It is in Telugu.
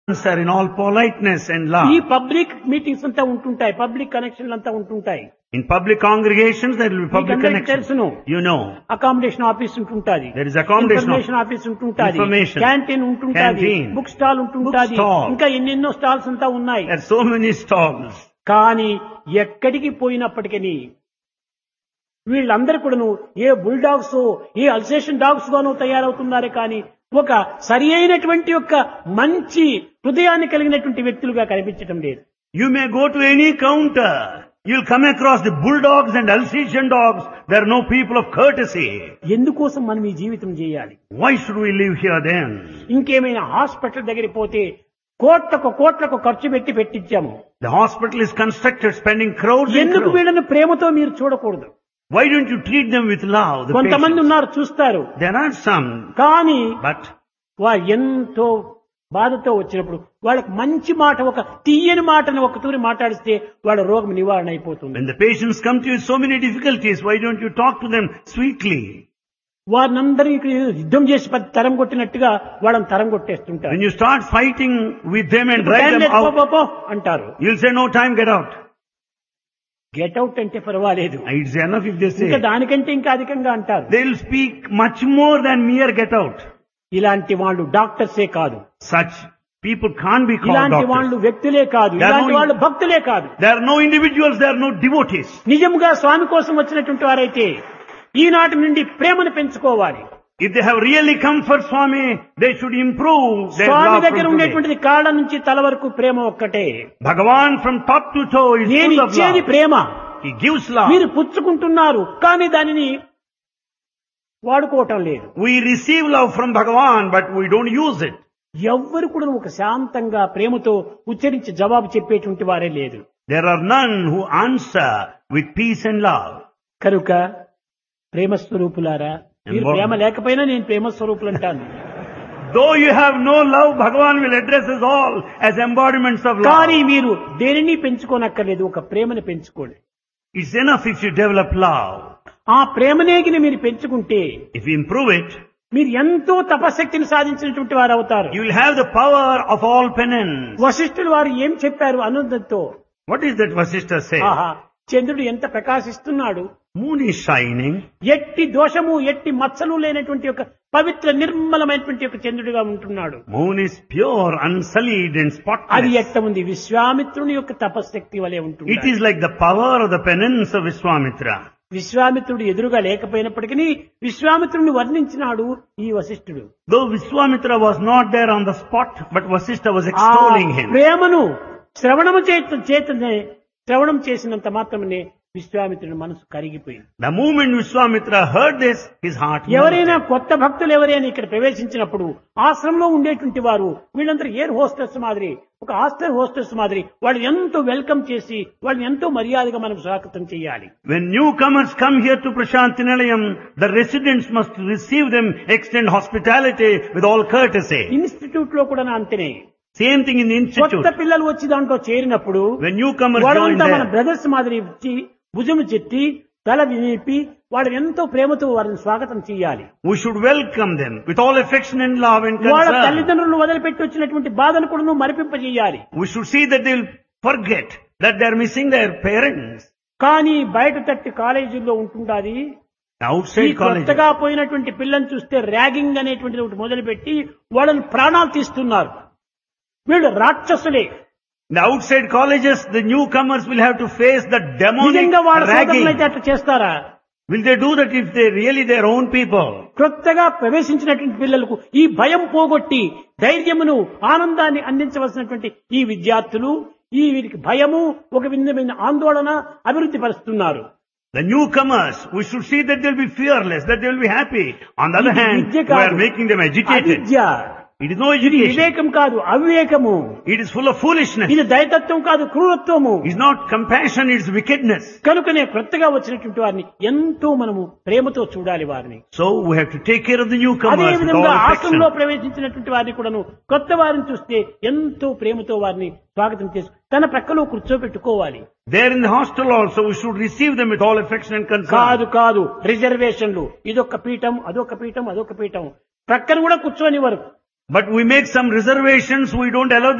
answer in all politeness and ఈ love. పబ్లిక్ మీటింగ్స్ అంతా ఉంటుంటాయి పబ్లిక్ కనెక్షన్లు అంతా ఉంటుంటాయి In public congregations, there will be public మీకందరికీ connections. తెలుసును You know, అకామిడేషన్ ఆఫీస్ ఉంటుంటాది There is accommodation information office ఉంటుంటాది Information. క్యాంటీన్ ఉంటుంటాది Canteen. బుక్ స్టాల్ ఉంటుంటాది Book stall. ఇంకా ఎన్నెన్నో స్టాల్స్ అంతా ఉన్నాయి there are so many stalls. కానీ ఎక్కడికి పోయినప్పటికీ వీళ్ళందరూ కూడాను ఏ బుల్డాగ్స్ ఏ అల్సేషన్ డాగ్స్ గానో తయారవుతున్నారే కానీ ఒక సరి అయినటువంటి యొక్క మంచి హృదయాన్ని కలిగినటువంటి వ్యక్తులుగా కనిపించడం లేదు You may go to any counter. You'll come across the bulldogs and Alsatian dogs. There are no people of courtesy. ఎందుకోసం మనం ఈ జీవితం చేయాలి Why should we live here then? ఇంకేమైనా హాస్పిటల్ దగ్గరికి పోతే కోట్లకు కోట్లకు ఖర్చు పెట్టి పెట్టించాము The hospital is constructed spending crores and ఎందుకు crores. వీళ్ళని ప్రేమతో మీరు చూడకూడదు Why don't you treat them with love? The కొంతమంది patients? ఉన్నారు చూస్తారు There are some, కానీ but వారు ఎంతో బాధతో వచ్చినప్పుడు వాళ్ళకి మంచి మాట ఒక తీయని మాటను ఒక తూరి మాట్లాడిస్తే వాళ్ళ రోగం నివారణ అయిపోతుంది when the patients come to you with so many difficulties, why don't you talk to them sweetly? వారినందరూ ఇక్కడ యుద్ధం చేసి పెద్ద తరం కొట్టినట్టుగా వాళ్ళని తరం కొట్టేస్తుంటారు When you start fighting with them and ఇప్పుడు drive టైం them లేదు, పో, out, పో, పో అంటారు you'll say, no time, get out. Get out అంటే పర్వాలేదు It's enough if they ఇంకా say. దానికంటే ఇంకా అధికంగా అంటారు They'll speak much more than mere get out. ఇలాంటి వాళ్ళు డాక్టర్సే కాదు Such people can't be called ఇలాంటి doctors. వాళ్ళు వ్యక్తులే కాదు They are ఇలాంటి no- వాళ్ళు భక్తులే కాదు There are no individuals, there are no devotees. నిజంగా స్వామి కోసం వచ్చినటువంటి వారైతే ఈనాటి నుండి ప్రేమను పెంచుకోవాలి If they have really come for Swami, they should improve their Swamy love దగ్గర from today. ఉండేటువంటిది కాళ్ళ నుంచి తల వరకు ప్రేమ ఒక్కటే Bhagavan from top to toe is నేను full of ఇచ్చేది love. Prema He gives love. మీరు పుచ్చుకుంటున్నారు కానీ దానిని వాడుకోవటం లేదు We receive love from Bhagavan, but we don't use it. ఎవ్వరు కూడా ఒక శాంతంగా ప్రేమతో ఉచ్చరించి జవాబు చెప్పేటువంటి వారే లేదు There are none who answer with peace and love. కనుక ప్రేమ స్వరూపులారా మీరు Embod- ప్రేమ లేకపోయినా నేను ప్రేమ స్వరూపులు అంటాను Though you have no love, Bhagavan will address us all as embodiments of love. కానీ మీరు దేనిని పెంచుకోనక్కర్లేదు ఒక ప్రేమని పెంచుకోండి It's enough if you develop love. ఆ ప్రేమనేగిని మీరు పెంచుకుంటే If you improve it, మీరు ఎంతో తపశక్తిని సాధించినటువంటి వారు అవుతారు you will have the power of all penance. వశిష్ఠులు వారు ఏం చెప్పారు ఆనందంతో What is that Vasishtha say? ఆహా చంద్రుడు ఎంత ప్రకాశిస్తున్నాడు Moon is shining. ఎట్టి దోషము ఎట్టి మచ్చలు లేనటువంటి ఒక పవిత్ర నిర్మలమైనటువంటి ఒక చంద్రుడిగా ఉంటున్నాడు Moon is pure, unsullied and అది spotless. ఎట్ట ఉంది విశ్వామిత్రుని యొక్క తపశక్తి వలె It ఉంటుంది is like the power of the penance of Vishwamitra. విశ్వామిత్రుడు ఎదురుగా లేకపోయినప్పటికీ విశ్వామిత్రుడిని వర్ణించినాడు ఈ వశిష్ఠుడు Though Vishwamitra was not there on the spot, but Vasishtha was ఆ extolling him. ప్రేమను శ్రవణము చేత చేతనే శ్రవణం చేసినంత మాత్రమే విశ్వామిత్రుని మనసు కరిగిపోయింది The moment Vishwamitra heard this, his heart ఎవరైనా melted. కొత్త భక్తులు ఎవరైనా ఇక్కడ ప్రవేశించినప్పుడు ఆశ్రమంలో ఉండేటువంటి వారు వీళ్ళందరూ ఎయిర్ హోస్టెస్ మాదిరి ఒక హాస్టల్ హోస్టెస్ మాదిరి వాళ్ళు ఎంతో వెల్కమ్ చేసి వాళ్ళని ఎంతో మర్యాదగా మనం స్వాగతం చేయాలి When newcomers come here to Prashanti Nilayam, the residents must receive them, extend hospitality with all courtesy. Institute లో కూడా అంతనే Same thing in the institute. కొత్త పిల్లలు వచ్చి దాంట్లో చేరినప్పుడు When newcomers join వాళ్ళంతా మన there, బ్రదర్స్ మాదిరి ఇచ్చి భుజము చెట్టి తల వినిపి వాళ్ళని ఎంతో ప్రేమతో వారిని స్వాగతం చేయాలి we should welcome them with all affection and love and వాళ్ళ concern. తల్లిదండ్రులను వదిలిపెట్టి వచ్చినటువంటి బాధను కూడా మరిపింపజేయాలి We should see that they will forget that they are missing their parents. కానీ బయట తట్టి కాలేజీల్లో ఉంటుండాది ఈ Outside college. కొత్తగా పోయినటువంటి పిల్లని చూస్తే ర్యాగింగ్ అనేటువంటిది ఒకటి మొదలుపెట్టి వాళ్ళని ప్రాణాలు తీస్తున్నారు వీళ్ళు రాక్షసులే In the outside colleges, the newcomers will have to face the demonic నిజంగా వాళ్ళ ragging. సోదరులైతే అట్లా చేస్తారా Will they do that if they really their own people? క్రొత్తగా ప్రవేశించినటువంటి పిల్లలకు ఈ భయం పోగొట్టి ధైర్యమును ఆనందాన్ని అందించవలసినటువంటి ఈ విద్యార్థులు ఈ వీరికి భయము ఒక విధమైన ఆందోళన అభివృద్ధి పరుస్తున్నారు The newcomers, we should see that they'll be fearless, that they'll be happy. On the other ఇది hand, విద్య we are కాదు making them agitated. అవిద్య It is no ఇది education. వివేకం కాదు అవివేకము It is full of foolishness. ఇది దైతత్వం కాదు క్రూరత్వము It is not compassion, it is wickedness. కనుకనే కొత్తగా వచ్చినటువంటి వారిని ఎంతో మనము ప్రేమతో చూడాలి వారిని So we have to take care of the అదే newcomers with all విధంగా affection. ఆశ్రమంలో ప్రవేశించినటువంటి వారిని కూడాను కొత్త వారిని చూస్తే ఎంతో ప్రేమతో వారిని స్వాగతం చేసి తన ప్రక్కలో కూర్చోబెట్టుకోవాలి There in the hostel also, we should receive them with all affection and concern. కాదు కాదు రిజర్వేషన్లు ఇదొక పీఠం అదొక పీఠం అదొక పీఠం ప్రక్కన కూడా కూర్చోనివ్వరు But we make some reservations, we don't allow